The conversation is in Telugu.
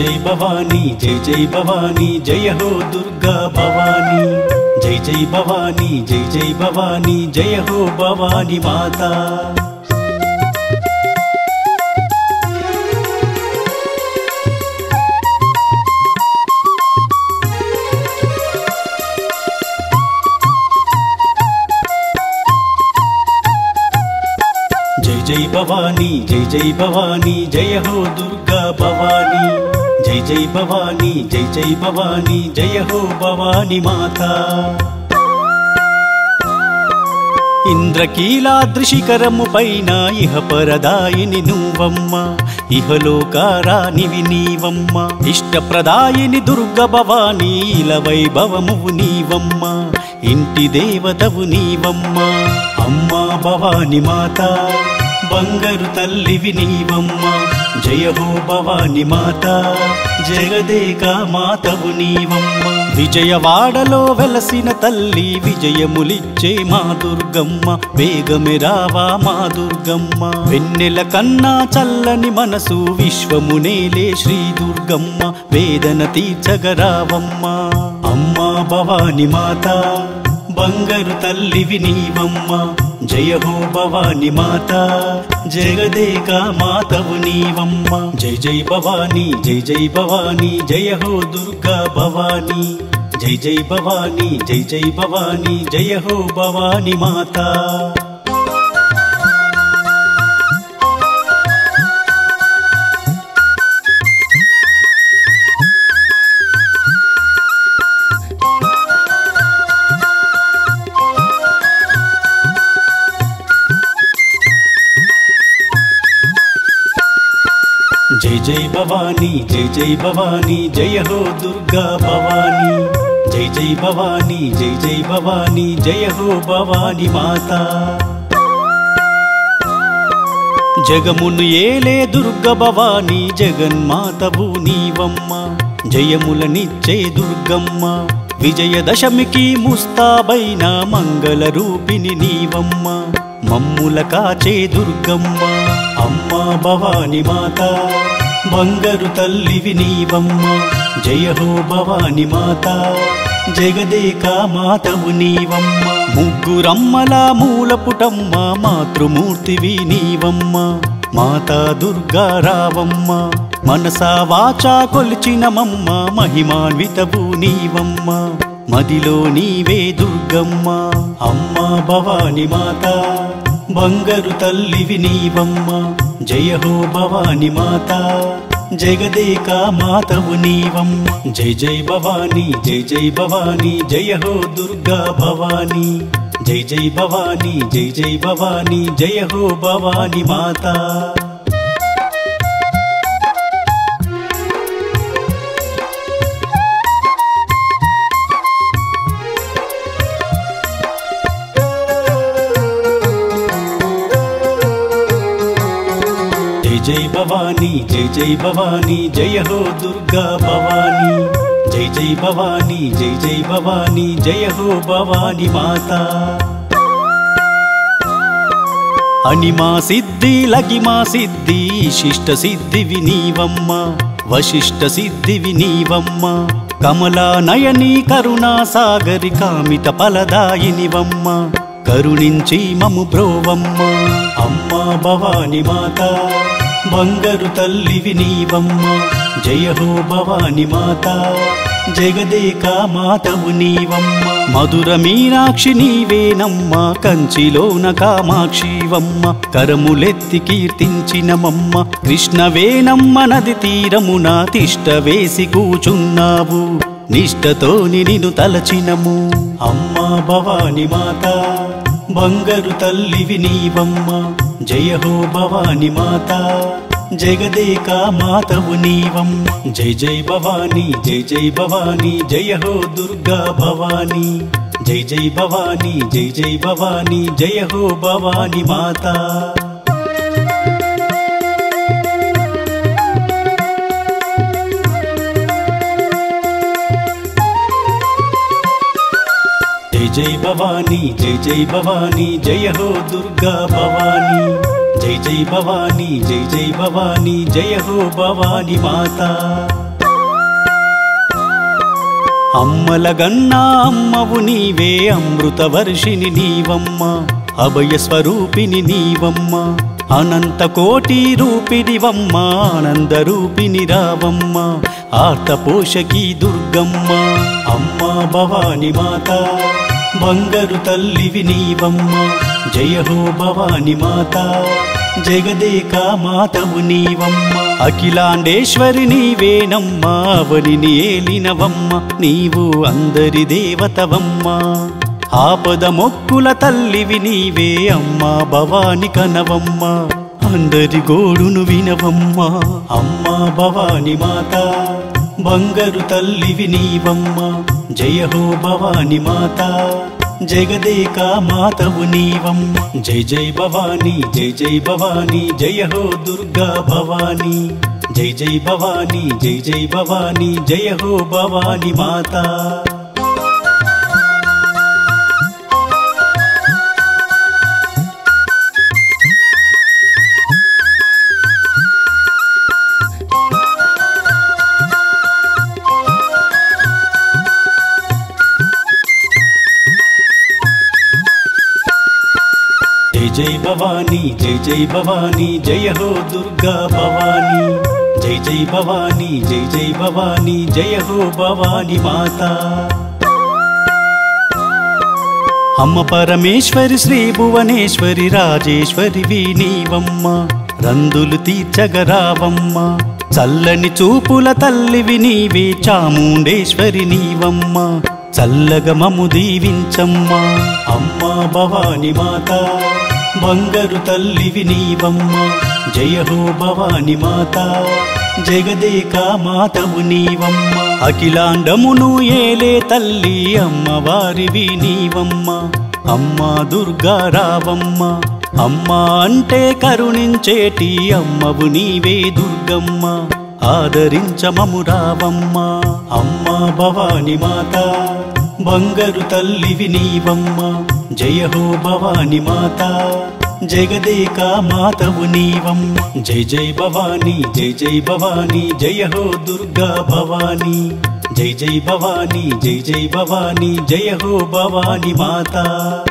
జై భవానీ జై జై భవానీ జయ హో దుర్గా భవానీ జై జై భవానీ జై జై భవానీ జయ హో భవానీ మాతా జై జై భవానీ జై జై భవానీ జయ హో దుర్గా భవానీ జై జై భవానీ జై జై భవానీ జయ హో భవానీ మాతా ఇంద్రకీలాదృశిఖరము పైన ఇహ పరదాయిని నువ్వమ్మ ఇహలోకారానివి నీవమ్మ ఇష్టప్రదాయిని దుర్గ భవానీ ఇల వైభవమువు నీవమ్మ ఇంటి దేవతవు నీవమ్మ అమ్మా భవాని మాత బంగారు తల్లివి నీవమ్మ జయ హో భవాని మాత జగదేక మాతవు నీవమ్మ విజయవాడలో వెలసిన తల్లి విజయములిచ్చే మా దుర్గమ్మ వేగమే రావా మా దుర్గమ్మ వెన్నెల కన్నా చల్లని మనసు విశ్వమునేలే శ్రీ దుర్గమ్మ వేదన తీర్చగరావమ్మ అమ్మా భవాని మాత బంగారు తల్లివి నీవమ్మ జయ హో భవాని మాత జగదేక మాతవు నీవమ్మ జై జై భవానీ జై జై భవానీ జయ హో దుర్గా భవానీ జై జై భవానీ జై జై భవానీ జయ హో భవాని మాతా జై జై భవానీ జై జై భవానీ జయ హో దుర్గా భవానీ జై జై భవానీ జై జై భవానీ జయ హో భవానీ మాతా జగమును ఏలే దుర్గ భవానీ జగన్మాతవు నీవమ్మ జయములనిచ్చే దుర్గమ్మ విజయదశమికి ముస్తాబైన మంగళ రూపిణి నీవమ్మ మమ్ముల కాచే దుర్గమ్మ అమ్మా భవాని మాత బంగారు తల్లివి నీవమ్మ జయ హో భవాని మాత జగదేక మాతవు నీవమ్మ ముగ్గురమ్మల మూలపుటమ్మ మాతృమూర్తివి నీవమ్మ మాతా దుర్గా రావమ్మ మనసా వాచా కొలిచినమమ్మ మహిమాన్వితవు నీవమ్మ మదిలో నీవే దుర్గమ్మ అమ్మా భవాని మాత బంగారు తల్లివి నీవమ్మ జయ హో భవాని మాత జగదేక మాతవు నీవమ్మ జై జై భవానీ జై జై భవానీ జయ హో దుర్గా భవానీ జై జై భవానీ జై జై భవానీ జయ హో భవాని మాతా జై జై భవానీ జై జై భవానీ జయ హో దుర్గా భవానీ జై జై భవానీ జై జై భవానీ జయ హో భవాని మాతా అనిమా సిద్ధి లగిమా సిద్ధి శిష్ట సిద్ధివి నీవమ్మ వశిష్ట సిద్ధివి నీవమ్మ కమలా నయని కరుణా సాగరి కామిత ఫలదాయినివమ్మ కరుణించి మము బ్రోవమ్మ అమ్మా భవాని మాత బంగారు తల్లివి నీవమ్మ జయ హో భవాని మాత జగదేక మాతవు నీవమ్మ మధుర మీనాక్షి నీవేనమ్మ కంచిలోన కామాక్షివమ్మ కరములెత్తి కీర్తించినమమ్మ కృష్ణవేనమ్మ నది తీరమున తిష్ట వేసి కూచున్నావు నిష్టతో నిన్ను తలచినము అమ్మా భవాని మాత బంగారు తల్లివి నీవమ్మ జయ హో భవాని మాత జగదేక మాతవు నీవం జై జై భవానీ జై జై భవానీ జయ హో దుర్గా భవానీ జై జై భవానీ జై జై భవానీ జయ హో భవాని మాతా జై జై భవానీ జై జై భవానీ జయ హో దుర్గా భవానీ జై జై భవానీ జై జై భవానీ జయ హో భవాని మాతా అమ్మల గన్నా అమ్మవు నీవే అమృత వర్షిని నీవమ్మ అభయ స్వరూపిని నీవమ్మ అనంత కోటి రూపినివమ్మ ఆనంద రూపిని రావమ్మ ఆర్త పోషకి దుర్గమ్మ అమ్మ భవాని మాత బంగారు తల్లివి నీవమ్మ జయ హో భవాని మాత జగదేక మాతవు నీవమ్మ అఖిలాండేశ్వరి నీవేనమ్మా అవనిని ఏలినవమ్మ నీవు అందరి దేవతవమ్మ ఆపద మొక్కుల తల్లివి నీవే అమ్మా భవాని కనవమ్మ అందరి గోడును వినవమ్మ అమ్మా భవాని మాత బంగారు తల్లివి నీవమ్మ జయ హో భవాని మాత జగదేక మాతవు నీవమ్మ జై జై భవాని జై జై భవాని జయ హో దుర్గా భవాని జై జై భవాని జై జై భవాని జయ హో భవాని మాత జై జై భవాని జై జై భవాని జయ హో దుర్గా భవాని జై జై భవాని జై జై భవాని జయ హో భవాని మాత అమ్మ పరమేశ్వరి శ్రీ భువనేశ్వరి రాజేశ్వరి నీవమ్మ రందులు తీర్చగరావమ్మ చల్లని చూపుల తల్లివి నీవే చాముండేశ్వరి నీవమ్మ చల్లగా మము దీవించమ్మా అమ్మ భవాని మాత బంగారు తల్లివి నీవమ్మ జయ హో భవాని మాత జగదేక మాతవు నీవమ్మ అఖిలాండమును ఏలే తల్లి అమ్మవారివి నీవమ్మ అమ్మ దుర్గా రావమ్మ అమ్మ అంటే కరుణించేటి అమ్మవు నీవే దుర్గమ్మ ఆదరించమము రావమ్మ అమ్మ భవాని మాత బంగారు తల్లివి నీవమ్మ జయ హో భవాని మాత జగదేక మాతవు నీవమ్మ జై జై భవాని జై జై భవాని జయ హో దుర్గా భవాని జై జై భవాని జై జై భవాని జయ హో భవాని మాత